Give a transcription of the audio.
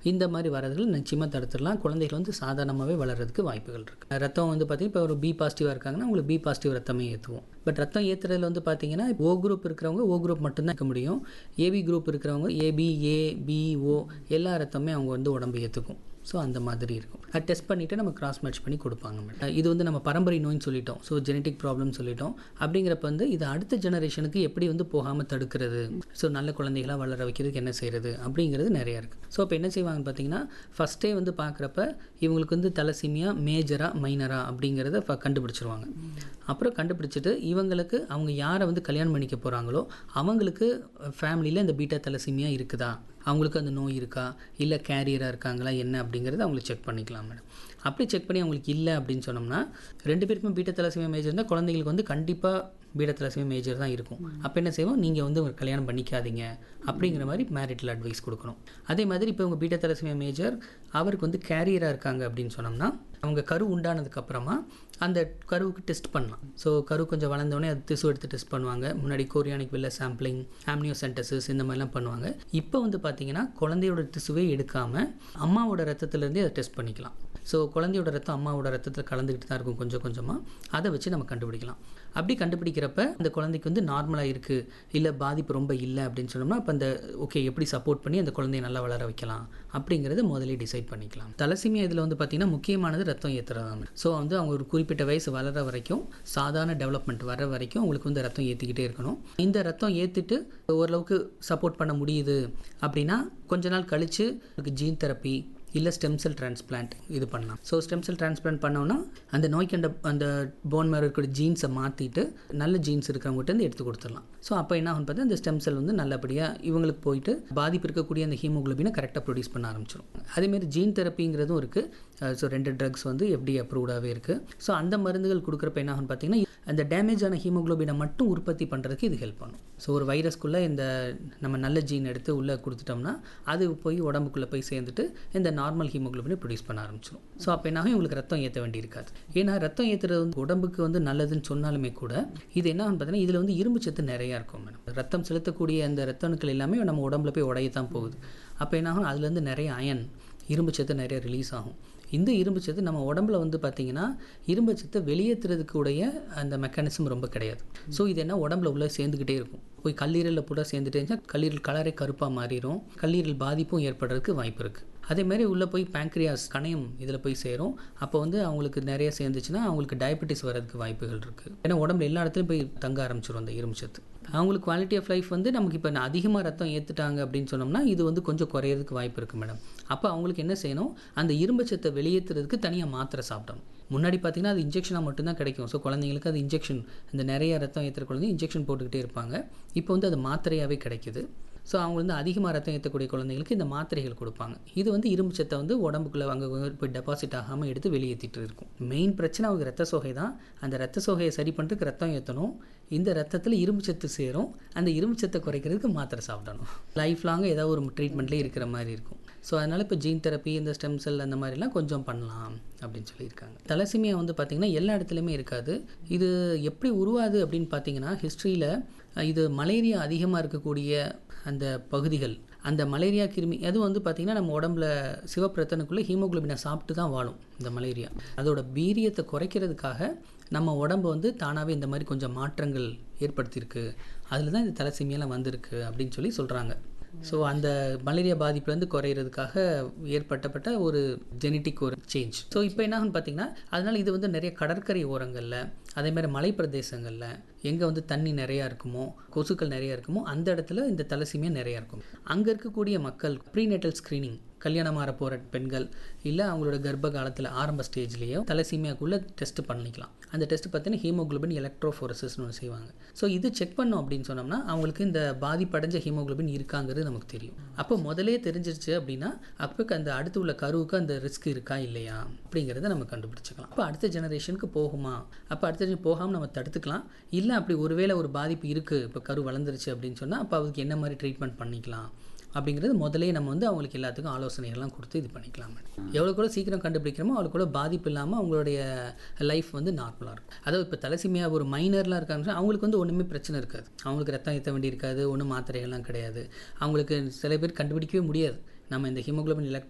இந்த மாதிரி வரதுகள் நிச்சயமாக தடுத்துடலாம் குழந்தைகள் வந்து சாதாரணமாகவே வளர்கிறதுக்கு வாய்ப்புகள் இருக்குது ரத்தம் வந்து பார்த்திங்கன்னா இப்போ ஒரு பி பாசிட்டிவாக இருக்காங்கன்னா உங்களுக்கு பி பாசிட்டிவ் ரத்தமே ஏற்றுவோம் பட் ரத்தம் ஏற்றுறதுல வந்து பார்த்தீங்கன்னா ஓ குரூப் இருக்கிறவங்க ஓ குரூப் மட்டும்தான் இருக்க முடியும் ஏபி குரூப் இருக்கிறவங்க ஏபி ஏ பி ஓ எல்லா ரத்தமே அவங்க வந்து உடம்பு ஏற்றுக்கும் ஸோ அந்த மாதிரி இருக்கும் அது டெஸ்ட் பண்ணிவிட்டு நம்ம கிராஸ் மேட்ச் பண்ணி கொடுப்பாங்க மேடம் இது வந்து நம்ம பரம்பரை நோய்னு சொல்லிட்டோம் ஸோ ஜெனட்டிக் ப்ராப்ளம் சொல்லிட்டோம் அப்படிங்கிறப்ப வந்து இது அடுத்த ஜெனரேஷனுக்கு எப்படி வந்து போகாமல் தடுக்கிறது ஸோ நல்ல குழந்தைகளாக வளர வைக்கிறதுக்கு என்ன செய்கிறது அப்படிங்கிறது நிறையா இருக்குது ஸோ இப்போ என்ன செய்வாங்கன்னு பார்த்தீங்கன்னா ஃபஸ்ட்டே வந்து பார்க்குறப்ப இவங்களுக்கு வந்து தலசிமியா மேஜரா மைனரா அப்படிங்கிறத ஃப- கண்டுபிடிச்சிருவாங்க அப்புறம் கண்டுபிடிச்சிட்டு இவங்களுக்கு அவங்க யாரை வந்து கல்யாணம் பண்ணிக்க போகிறாங்களோ அவங்களுக்கு ஃபேமிலியில் இந்த பீட்டா தலசிமியா இருக்குதா அவங்களுக்கு அந்த நோய் இருக்கா இல்லை கேரியராக இருக்காங்களா என்ன அப்படிங்கிறத அவங்களுக்கு செக் பண்ணிக்கலாம் மேடம் அப்படி செக் பண்ணி அவங்களுக்கு இல்லை அப்படின்னு சொன்னோம்னா ரெண்டு பேருக்குமே பீட்டா தலசிமியா மேஜர் இருந்தால் குழந்தைங்களுக்கு வந்து கண்டிப்பாக பீட்டா தலசிமியா மேஜர் தான் இருக்கும் அப்போ என்ன செய்வோம் நீங்கள் வந்து ஒரு கல்யாணம் பண்ணிக்காதீங்க அப்படிங்கிற மாதிரி மேரிட்டல் அட்வைஸ் கொடுக்கணும் அதே மாதிரி இப்போ உங்கள் பீட்டா தலசிமியா மேஜர் அவருக்கு வந்து கேரியராக இருக்காங்க அப்படின்னு சொன்னோம்னா அவங்க கரு உண்டானதுக்கு அப்புறமா அந்த கருவுக்கு டெஸ்ட் பண்ணலாம் ஸோ கரு கொஞ்சம் வளர்ந்தோடனே அது திசு எடுத்து டெஸ்ட் பண்ணுவாங்க முன்னாடி கோரியானிக் வெள்ள சாம்பிளிங் ஆம்னியோசென்டசிஸ் இந்த மாதிரிலாம் பண்ணுவாங்க இப்போ வந்து பார்த்தீங்கன்னா குழந்தையோட திசுவே எடுக்காமல் அம்மாவோட ரத்தத்துலேருந்தே அதை டெஸ்ட் பண்ணிக்கலாம் ஸோ குழந்தையோட ரத்தம் அம்மாவோட ரத்தத்தில் கலந்துக்கிட்டு தான் இருக்கும் கொஞ்சம் கொஞ்சமாக அதை வச்சு நம்ம கண்டுபிடிக்கலாம் அப்படி கண்டுபிடிக்கிறப்ப அந்த குழந்தைக்கு வந்து நார்மலாக இருக்குது இல்லை பாதிப்பு ரொம்ப இல்லை அப்படின்னு சொன்னோம்னா அப்போ அந்த ஓகே எப்படி சப்போர்ட் பண்ணி அந்த குழந்தைய நல்லா வளர வைக்கலாம் அப்படிங்கிறத முதல்ல டிசைட் பண்ணிக்கலாம் தலசிமியா இதில் வந்து பார்த்திங்கன்னா முக்கியமானது ரத்தம் ஏற்றுறதாங்க ஸோ வந்து அவங்க ஒரு குறிப்பிட்ட வயசு வளர வரைக்கும் சாதாரண டெவலப்மெண்ட் வர வரைக்கும் அவங்களுக்கு வந்து ரத்தம் ஏற்றிக்கிட்டே இருக்கணும் இந்த ரத்தம் ஏற்றிட்டு ஓரளவுக்கு சப்போர்ட் பண்ண முடியுது அப்படின்னா கொஞ்ச நாள் கழித்து ஜீன் தெரப்பி இல்லை ஸ்டெம் செல் டிரான்ஸ்பிளான்ட் இது பண்ணலாம் ஸோ ஸ்டெம் செல் டிரான்ஸ்பிளான்ட் பண்ணோம்னா அந்த நோய்க்கு அந்த அந்த போன் மேலே இருக்கிற ஜீன்ஸை மாற்றிட்டு நல்ல ஜீன்ஸ் இருக்கிறவங்ககிட்ட இருந்து எடுத்து கொடுத்துடலாம் ஸோ அப்போ என்ன ஆகும் பார்த்தா அந்த ஸ்டெம் செல் வந்து நல்லபடியாக இவங்களுக்கு போயிட்டு பாதிப்பு இருக்கக்கூடிய அந்த ஹீமோகுளோபினை கரெக்டாக ப்ரொடியூஸ் பண்ண ஆரம்பிச்சிடும் அதேமாதிரி ஜீன் தெரப்பிங்கிறதும் இருக்குது ஸோ ரெண்டு ட்ரக்ஸ் வந்து எப்படி அப்ரூவ்டாகவே இருக்குது ஸோ அந்த மருந்துகள் கொடுக்குறப்ப என்ன ஆகும் பார்த்தீங்கன்னா அந்த டேமேஜ் ஆன ஹீமோகுளோபினை மட்டும் உற்பத்தி பண்ணுறதுக்கு இது ஹெல்ப் பண்ணும் ஸோ ஒரு வைரஸ்க்குள்ளே இந்த நம்ம நல்ல ஜீன் எடுத்து உள்ளே கொடுத்துட்டோம்னா அது போய் உடம்புக்குள்ளே போய் சேர்ந்துட்டு இந்த நார்மல் ஹீமோகுளோபினை ப்ரொடியூஸ் பண்ண ஆரம்பிச்சிடும் ஸோ அப்போ என்ன ஆகும் இவங்களுக்கு ரத்தம் ஏற்ற வேண்டியிருக்காது ஏன்னா ரத்தம் ஏற்றுறது வந்து உடம்புக்கு வந்து நல்லதுன்னு சொன்னாலுமே கூட இது என்ன ஆகும் பார்த்தீங்கன்னா இதில் வந்து இரும்பு சத்து நிறையா இருக்கும் மேடம் ரத்தம் செலுத்தக்கூடிய அந்த ரத்த அணுக்கள் எல்லாமே நம்ம உடம்புல போய் உடையத்தான் போகுது அப்போ என்ன ஆகும் அதுலேருந்து நிறைய அயன் இரும்பு சத்து நிறைய ரிலீஸ் ஆகும் இந்த இரும்பு சத்து நம்ம உடம்புல வந்து பார்த்திங்கன்னா இரும்பு சத்தை வெளியேற்றுறதுக்கு உடைய அந்த மெக்கானிசம் ரொம்ப கிடையாது ஸோ இது என்ன உடம்புல உள்ள சேர்ந்துக்கிட்டே இருக்கும் போய் கல்லீரலில் கூட சேர்ந்துட்டே இருந்துச்சுன்னா கல்லீரல் கலரே கருப்பாக மாறிடும் கல்லீரல் பாதிப்பும் ஏற்படுறதுக்கு வாய்ப்பு இருக்குது அதே மாதிரி உள்ளே போய் பேங்க்ரியாஸ் கணையம் இதில் போய் சேரும் அப்போ வந்து அவங்களுக்கு நிறைய சேர்ந்துச்சுன்னா அவங்களுக்கு டயபெட்டிஸ் வரதுக்கு வாய்ப்புகள் இருக்குது ஏன்னா உடம்புல எல்லா இடத்துலையும் போய் தங்க ஆரம்பிச்சிடும் அந்த இரும்பு சத்து அவங்களுக்கு குவாலிட்டி ஆஃப் லைஃப் வந்து நமக்கு இப்போ அதிகமாக ரத்தம் ஏற்றுட்டாங்க அப்படின்னு சொன்னோம்னா இது வந்து கொஞ்சம் குறையிறதுக்கு வாய்ப்பு இருக்குது மேடம் அப்போ அவங்களுக்கு என்ன செய்யணும் அந்த இரும்பு சத்தை வெளியேற்றுறதுக்கு தனியாக மாத்திரை சாப்பிடணும் முன்னாடி பார்த்தீங்கன்னா அது இன்ஜெக்ஷனாக மட்டும்தான் கிடைக்கும் ஸோ குழந்தைங்களுக்கு அது இன்ஜெக்ஷன் இந்த நிறைய ரத்தம் ஏற்றுற குழந்தை இன்ஜெக்ஷன் போட்டுக்கிட்டே இருப்பாங்க இப்போ வந்து அது மாத்திரையாகவே கிடைக்குது ஸோ அவங்க வந்து அதிகமாக ரத்தம் ஏற்றக்கூடிய குழந்தைங்களுக்கு இந்த மாத்திரைகள் கொடுப்பாங்க இது வந்து இரும்பு சத்தை வந்து உடம்புக்குள்ளே அங்கே போய் டெபாசிட் ஆகாமல் எடுத்து வெளியேற்றிட்டு இருக்கும் மெயின் பிரச்சனை அவங்க ரத்த சோகை தான் அந்த ரத்த சோகையை சரி பண்ணுறதுக்கு ரத்தம் ஏற்றணும் இந்த ரத்தத்தில் இரும்பு சத்து சேரும் அந்த இரும்பு சத்தை குறைக்கிறதுக்கு மாத்திரை சாப்பிடணும் லைஃப் லாங் ஏதாவது ஒரு ட்ரீட்மெண்ட்லேயே இருக்கிற மாதிரி இருக்கும் ஸோ அதனால் இப்போ ஜீன் தெரப்பி இந்த ஸ்டெம் செல் அந்த மாதிரிலாம் கொஞ்சம் பண்ணலாம் அப்படின்னு சொல்லியிருக்காங்க தலசிமியா வந்து பார்த்திங்கன்னா எல்லா இடத்துலையுமே இருக்காது இது எப்படி உருவாது அப்படின்னு பார்த்தீங்கன்னா ஹிஸ்ட்ரியில் இது மலேரியா அதிகமாக இருக்கக்கூடிய அந்த பகுதிகள் அந்த மலேரியா கிருமி அது வந்து பார்த்திங்கன்னா நம்ம உடம்புல சிவப்பிரத்தனுக்குள்ளே ஹீமோகுளோபினை சாப்பிட்டு தான் வாழும் இந்த மலேரியா அதோட வீரியத்தை குறைக்கிறதுக்காக நம்ம உடம்பு வந்து தானாகவே இந்த மாதிரி கொஞ்சம் மாற்றங்கள் ஏற்படுத்தியிருக்கு அதில் தான் இந்த தலசிமியெல்லாம் வந்திருக்கு அப்படின்னு சொல்லி சொல்கிறாங்க ஸோ அந்த மலேரியா பாதிப்புலேருந்து குறையிறதுக்காக ஏற்பட்டப்பட்ட ஒரு ஜெனட்டிக் ஒரு சேஞ்ச் ஸோ இப்போ என்ன ஆகும்னு பார்த்தீங்கன்னா அதனால் இது வந்து நிறைய கடற்கரை ஓரங்களில் அதே மாதிரி மலை பிரதேசங்களில் எங்கே வந்து தண்ணி நிறையா இருக்குமோ கொசுக்கள் நிறையா இருக்குமோ அந்த இடத்துல இந்த தலசிமியா நிறையா இருக்கும் அங்கே இருக்கக்கூடிய மக்கள் ப்ரீநேட்டல் ஸ்க்ரீனிங் கல்யாணம் ஆற போகிற பெண்கள் இல்லை அவங்களோட கர்ப்ப காலத்தில் ஆரம்ப ஸ்டேஜ்லேயோ தலசீமியாக்குள்ளே டெஸ்ட் பண்ணிக்கலாம் அந்த டெஸ்ட் பார்த்தீங்கன்னா ஹீமோகுளோபின் எலக்ட்ரோஃபோரசிஸ்னு ஒன்று செய்வாங்க ஸோ இது செக் பண்ணோம் அப்படின்னு சொன்னோம்னா அவங்களுக்கு இந்த பாதிப்படைஞ்ச ஹீமோகுளோபின் இருக்காங்கிறது நமக்கு தெரியும் அப்போ முதலே தெரிஞ்சிருச்சு அப்படின்னா அப்போ அந்த அடுத்து உள்ள கருவுக்கு அந்த ரிஸ்க் இருக்கா இல்லையா அப்படிங்கிறத நம்ம கண்டுபிடிச்சிக்கலாம் அப்போ அடுத்த ஜெனரேஷனுக்கு போகுமா அப்போ அடுத்த generation போகாமல் நம்ம தடுத்துக்கலாம் இல்லை அப்படி ஒருவேளை ஒரு பாதிப்பு இருக்குது இப்போ கரு வளர்ந்துருச்சு அப்படின்னு சொன்னால் அப்போ அதுக்கு என்ன மாதிரி ட்ரீட்மெண்ட் பண்ணிக்கலாம் அப்படிங்கிறது முதலே நம்ம வந்து அவங்களுக்கு எல்லாத்துக்கும் ஆலோசனைகள்லாம் கொடுத்து இது பண்ணிக்கலாம் மேடம் எவ்வளோ கூட சீக்கிரம் கண்டுபிடிக்கிறோமோ அவ்வளோ கூட பாதிப்பு இல்லாமல் அவங்களுடைய லைஃப் வந்து நார்மலாக இருக்கும் அதாவது இப்போ தலசிமியா ஒரு மைனர்லாம் இருக்காங்க அவங்களுக்கு வந்து ஒன்றுமே பிரச்சனை இருக்காது அவங்களுக்கு ரத்தம் ஏற்ற வேண்டி இருக்காது ஒன்றும் மாத்திரைகள்லாம் கிடையாது அவங்களுக்கு சில பேர் கண்டுபிடிக்கவே முடியாது நம்ம இந்த ஹீமோகுளோபின் எலக்ட்ரோ